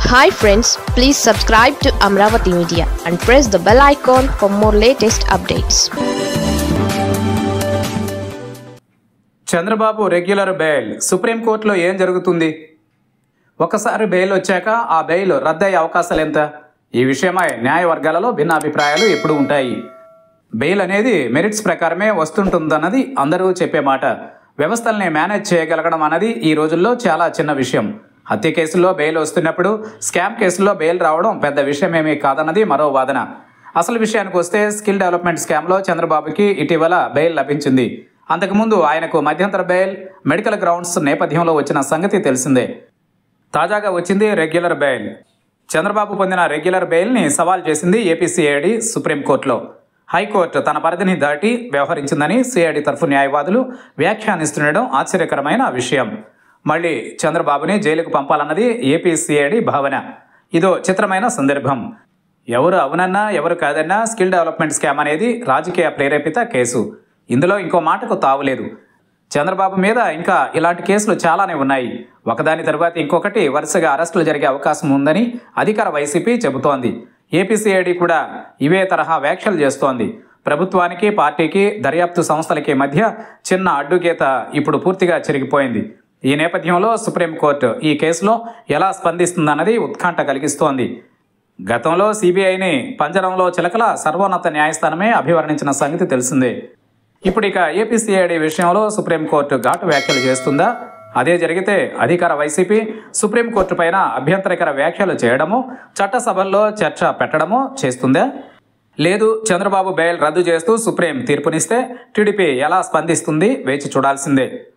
hi friends please subscribe to Amaravati media and press the bell icon for more latest updates Chandrababu regular bail సుప్రీంకోర్టులో ఏం జరుగుతుంది ఒకసారి bail వచ్చాక ఆ బెయిల్ రద్దయ్యే అవకాశాలు ఎంత ఈ విషయమై న్యాయ వర్గాలలో భిన్న అభిప్రాయాలు ఎప్పుడు ఉంటాయి బెయిల్ అనేది మెరిట్స్ ప్రకారమే వస్తుంటుందన్నది అందరూ చెప్పే మాట వ్యవస్థల్ని మేనేజ్ చేయగలగడం అన్నది ఈ రోజుల్లో చాలా చిన్న విషయం హత్య కేసుల్లో బెయిల్ వస్తున్నప్పుడు స్కామ్ కేసుల్లో బెయిల్ రావడం పెద్ద విషయమేమీ కాదన్నది మరో వాదన అసలు విషయానికి వస్తే స్కిల్ డెవలప్మెంట్ స్కామ్లో చంద్రబాబుకి ఇటీవల బెయిల్ లభించింది అంతకుముందు ఆయనకు మధ్యంతర బెయిల్ మెడికల్ గ్రౌండ్స్ నేపథ్యంలో వచ్చిన సంగతి తెలిసిందే తాజాగా వచ్చింది రెగ్యులర్ బెయిల్ చంద్రబాబు పొందిన రెగ్యులర్ బెయిల్ని సవాల్ చేసింది ఏపీ సిఐడి సుప్రీంకోర్టులో హైకోర్టు తన పరిధిని దాటి వ్యవహరించిందని సిఐడి తరఫు న్యాయవాదులు వ్యాఖ్యానిస్తుండడం ఆశ్చర్యకరమైన విషయం మళ్ళీ చంద్రబాబుని జైలుకు పంపాలన్నది ఏపీ సిఐడి భావన ఇదో చిత్రమైన సందర్భం ఎవరు అవునన్నా ఎవరు కాదన్నా స్కిల్ డెవలప్మెంట్ స్కామ్ అనేది రాజకీయ ప్రేరేపిత కేసు ఇందులో ఇంకో మాటకు తావులేదు చంద్రబాబు మీద ఇంకా ఇలాంటి కేసులు చాలానే ఉన్నాయి ఒకదాని తర్వాత ఇంకొకటి వరుసగా అరెస్టులు జరిగే అవకాశం ఉందని అధికార వైసీపీ చెబుతోంది ఏపీసీఐడి కూడా ఇవే తరహా వ్యాఖ్యలు చేస్తోంది ప్రభుత్వానికి పార్టీకి దర్యాప్తు సంస్థలకి మధ్య చిన్న అడ్డుగీత ఇప్పుడు పూర్తిగా చెరిగిపోయింది ఈ నేపథ్యంలో సుప్రీంకోర్టు ఈ కేసులో ఎలా స్పందిస్తుందన్నది ఉత్కంఠ కలిగిస్తోంది గతంలో సిబిఐని పంజరంలో చిలకల సర్వోన్నత న్యాయస్థానమే అభివర్ణించిన సంగతి తెలిసిందే ఇప్పుడు ఇక ఏపీసీఐడి విషయంలో సుప్రీంకోర్టు ఘాటు వ్యాఖ్యలు చేస్తుందా అదే జరిగితే అధికార వైసీపీ సుప్రీంకోర్టు పైన అభ్యంతరకర వ్యాఖ్యలు చేయడము చట్టసభల్లో చర్చ పెట్టడము చేస్తుందా లేదు చంద్రబాబు బెయిల్ రద్దు చేస్తూ సుప్రీం తీర్పునిస్తే టీడీపీ ఎలా స్పందిస్తుంది వేచి చూడాల్సిందే